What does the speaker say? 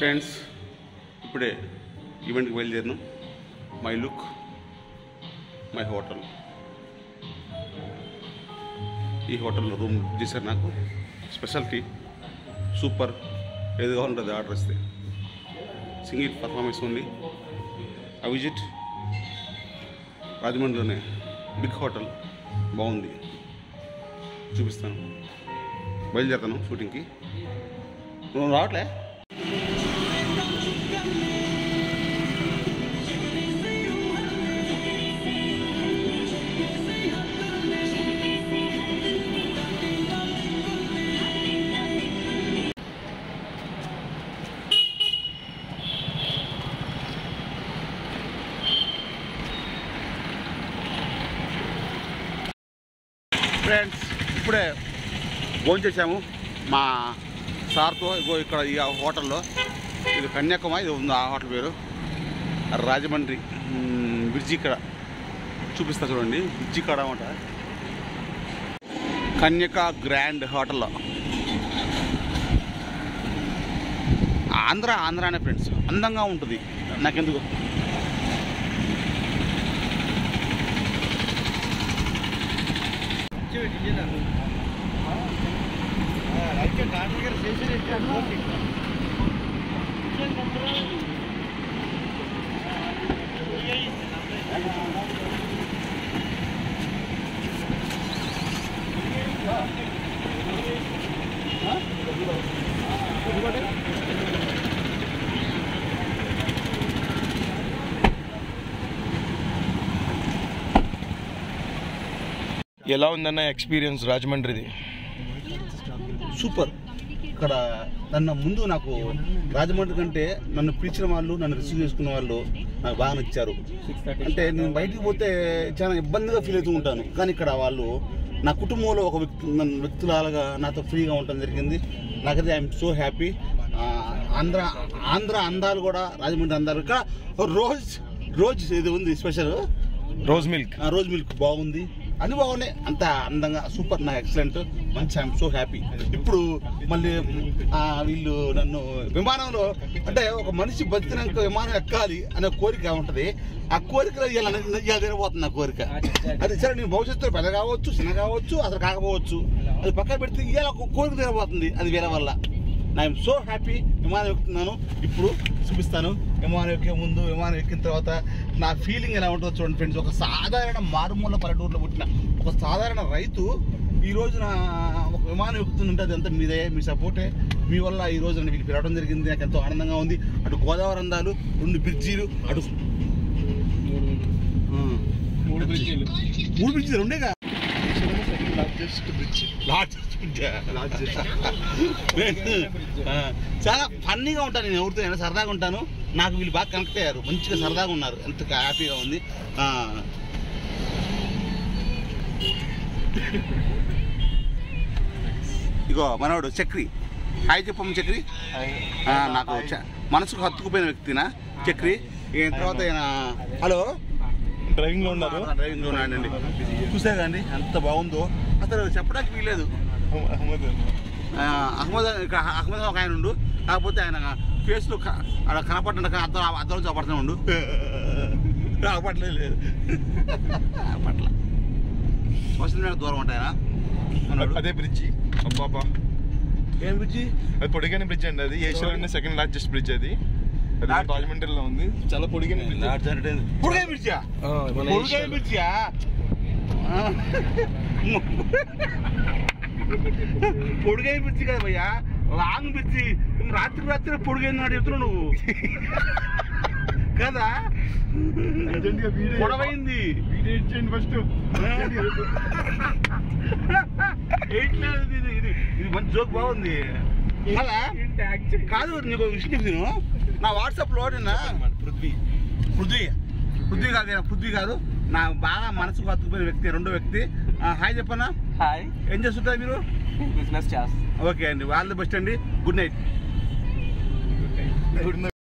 Friends ఇప్పుడే ఈవెంట్కి బయలుదేరినాం మై లుక్ మై హోటల్ ఈ హోటల్లో రూమ్ చేశారు నాకు స్పెషాలిటీ సూపర్ ఏది కావాలంటే ఆర్డర్ ఇస్తే సింగిల్ పర్ఫార్మెన్స్ ఉంది ఆ విజిట్ రాజమండ్రిలోనే బిగ్ హోటల్ బాగుంది చూపిస్తాను బయలుదేరుతాను షూటింగ్కి నువ్వు రావట్లే ఫ్రెండ్స్ ఇప్పుడే భోజనం చేసాము మా సార్తో ఇగో ఇక్కడ ఈ హోటల్లో ఇది కన్యాకుమారి ఇది ఉంది ఆ హోటల్ పేరు రాజమండ్రి మ్, బ్రిడ్జి ఇక్కడ చూపిస్తా చూడండి బ్రిడ్జి కాడ అనమాట కన్యక గ్రాండ్ హోటల్లో ఆంధ్ర ఆంధ్రానే ఫ్రెండ్స్ అందంగా ఉంటుంది నాకెందుకు ఎలా ఉందన్న ఎక్స్పీరియన్స్ రాజమండ్రిది సూపర్ ఇక్కడ నన్ను ముందు నాకు రాజమండ్రి కంటే నన్ను పిలిచిన వాళ్ళు నన్ను రిసీవ్ చేసుకున్న వాళ్ళు నాకు బాగా నచ్చారు అంటే నేను బయటికి పోతే చాలా ఇబ్బందిగా ఫీల్ అవుతూ ఉంటాను కానీ ఇక్కడ వాళ్ళు నా కుటుంబంలో ఒక వ్యక్తి నన్ను వ్యక్తులాగా నాతో ఫ్రీగా ఉండటం జరిగింది నాకైతే I'm so happy Andhra Andhra అందాలు కూడా రాజమండ్రి అందాలు ఇక్కడ రోజ్ రోజ్ ఇది ఉంది స్పెషల్ రోజ్ మిల్క్ ఆ రోజ్ మిల్క్ బాగుంది అన్ని బాగున్నాయి అంత అందంగా సూపర్ నా ఎక్సలెంట్ మంచి ఐఎమ్ సో హ్యాపీ ఇప్పుడు మళ్ళీ ఆ, వీళ్ళు నన్ను విమానంలో అంటే ఒక మనిషి బతికినాక విమానం ఎక్కాలి అనే కోరిక ఉంటుంది ఆ కోరికలో ఇవాళ ఇవాళ తినబోతుంది నా కోరిక అది సరే నేను భవిష్యత్తులో పెద్ద కావచ్చు చిన్న కావచ్చు అసలు కాకపోవచ్చు అది పక్కన పెడితే ఇవాళ ఒక కోరిక తినబోతుంది అది వేరే వల్ల ఐఎమ్ సో హ్యాపీ విమానం ఎక్కుతున్నాను ఇప్పుడు చూపిస్తాను విమానం ఎక్కే ముందు విమానం ఎక్కిన తర్వాత నా ఫీలింగ్ ఎలా ఉంటుందో చూడండి ఫ్రెండ్స్ ఒక సాధారణ మారుమూల పల్లెటూరులో పుట్టిన ఒక సాధారణ రైతు ఈ రోజున ఒక విమానం ఎక్కుతుందంటే అది అంతా మీదే మీ సపోర్టే మీ వల్ల ఈ రోజు నన్ను వీళ్ళు పిలవడం జరిగింది నాకు ఎంతో ఆనందంగా ఉంది అటు గోదావరి అందాలు రెండు బ్రిడ్జీలు అటు ఆ. మూడు బ్రిడ్జిలు మూడు బ్రిడ్జీలు రెండేగా లార్జెస్ట్ బ్రిడ్జ్ లార్జెస్ట్ బ్రిడ్జ్ ఆ, చాలా ఫన్నీగా ఉంటాను నేను ఎవరితో అయినా సరదాగా ఉంటాను నాకు వీళ్ళు బాగా కనెక్ట్ అయ్యారు మంచిగా సరదాగా ఉన్నారు ఎంత హ్యాపీగా ఉంది ఆ, ఇగో మనవాడు చక్రి హాయ్ చెప్పమ్మ చక్రి ఆ, నాకు చ- మనసుకు హత్తుకుపోయిన వ్యక్తినా చక్రి ఈయన తర్వాత ఈయన హలో డ్రైవింగ్ లో ఉన్నారు డ్రైవింగ్ ఉన్నాడండి చూసా కండి ఎంత బాగుందో అసలు చెప్పడానికి వీలేదు అహ్మద్ ఆ, అహ్మద్ ఇక్కడ అహ్మద్ ఒక ఆయన ఉండు కాకపోతే ఆయన ఫేస్లో అలా కనపడ్డా అర్థం అర్థం నుంచి పడుతూ ఉండు కాపట్లేదు పట్ల సోషల్ మీడియా దూరం ఉంటాయా అన్నాడు. అదే బ్రిడ్జి అబ్బాబా ఏం పిచ్చి అది పొడిగైన బ్రిడ్జ్ అండి అది ఏషియాలోనే సెకండ్ లార్జెస్ట్ బ్రిడ్జ్ అది అది Large- రాజమండ్రిలో ఉంది చాలా పొడిగైన బ్రిడ్జ్ పొడిగా మిర్చియా పొడిగా మిర్చియా పొడిగా మిర్చి కదా భయ్యా లాంగ్ మిర్చి రాత్రి రాత్రి పొడిగైంది చెప్తున్నావు నువ్వు కదా పొడవైంది ఫస్ట్ ఎయిట్లేదు ఇది ఇది ఇది మంచి జోక్ బాగుంది కదా కాదు నీకు ఒక విషయం చెప్తాను నా వాట్సాప్లో నిన్న పృథ్వీ పృథ్వీ పృథ్వీ కాదు ఈయన పృథ్వీ కాదు నా బాగా మనసుకు హత్తుకుపోయిన వ్యక్తి రెండో వ్యక్తి ఆ, హాయ్ చెప్పనా హాయ్ ఏం చేస్తుంటారు మీరు బిజినెస్ చేస్తాను ఓకే అండి ఆల్ ది బెస్ట్ అండి గుడ్ నైట్ గుడ్